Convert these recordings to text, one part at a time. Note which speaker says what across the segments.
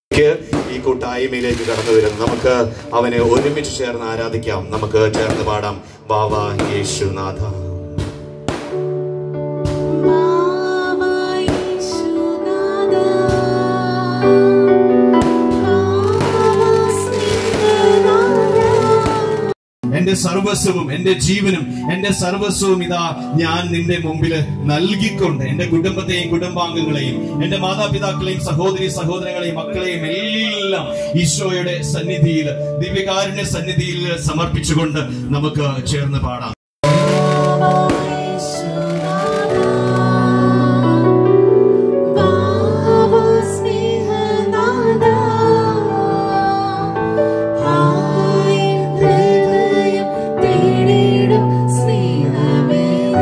Speaker 1: ക്ക് ഈ കൂട്ടായ്മയിലേക്ക് കടന്നു വരുന്നു നമുക്ക് അവനെ ഒരുമിച്ച് ചേർന്ന് ആരാധിക്കാം നമുക്ക് ചേർന്ന് പാടാം ബാബ യേശുനാഥ
Speaker 2: ബാബാ യേശുനാഥ ബാബാ സ്നേഹനാഥ
Speaker 3: എന്റെ സർവസ്വവും എന്റെ ജീവനും എന്റെ സർവസ്വവും ഇതാ ഞാൻ നിന്റെ മുമ്പിൽ നൽകിക്കൊണ്ട് എന്റെ കുടുംബത്തെയും കുടുംബാംഗങ്ങളെയും എന്റെ മാതാപിതാക്കളെയും സഹോദരി സഹോദരങ്ങളെയും മക്കളെയും എല്ലാം ഈശോയുടെ സന്നിധിയിൽ ദിവ്യകാരുണ്യ സന്നിധിയിൽ സമർപ്പിച്ചുകൊണ്ട് നമുക്ക് ചേർന്ന് പാടാം
Speaker 2: ബാബാ യേശുനാഥ ബാബാ സ്നേഹനാഥ ഹായ് ഹൃദയം തേടിടും സ്നേഹമേ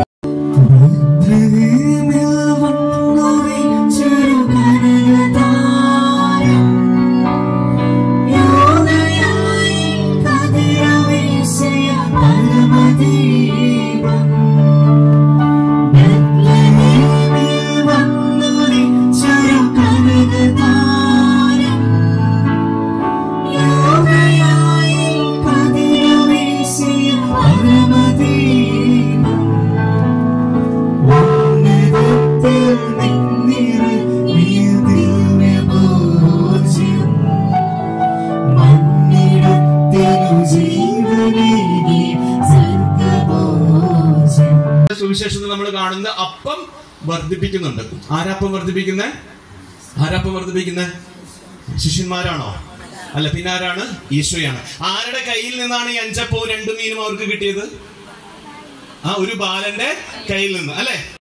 Speaker 3: സുവിശേഷത്തിൽ നമ്മൾ കാണുന്ന അപ്പം വർദ്ധിപ്പിക്കുന്നുണ്ട് ആരാപ്പം വർദ്ധിപ്പിക്കുന്നത് ആരാപ്പം വർദ്ധിപ്പിക്കുന്നത് ശിഷ്യന്മാരാണോ അല്ല പിന്നെ ആരാണ് ഈശോയാണ് ആരുടെ കയ്യിൽ നിന്നാണ് ഈ അഞ്ചപ്പവും രണ്ടു മീനും അവർക്ക് കിട്ടിയത് ആ ഒരു ബാലന്റെ കയ്യിൽ നിന്ന് അല്ലെ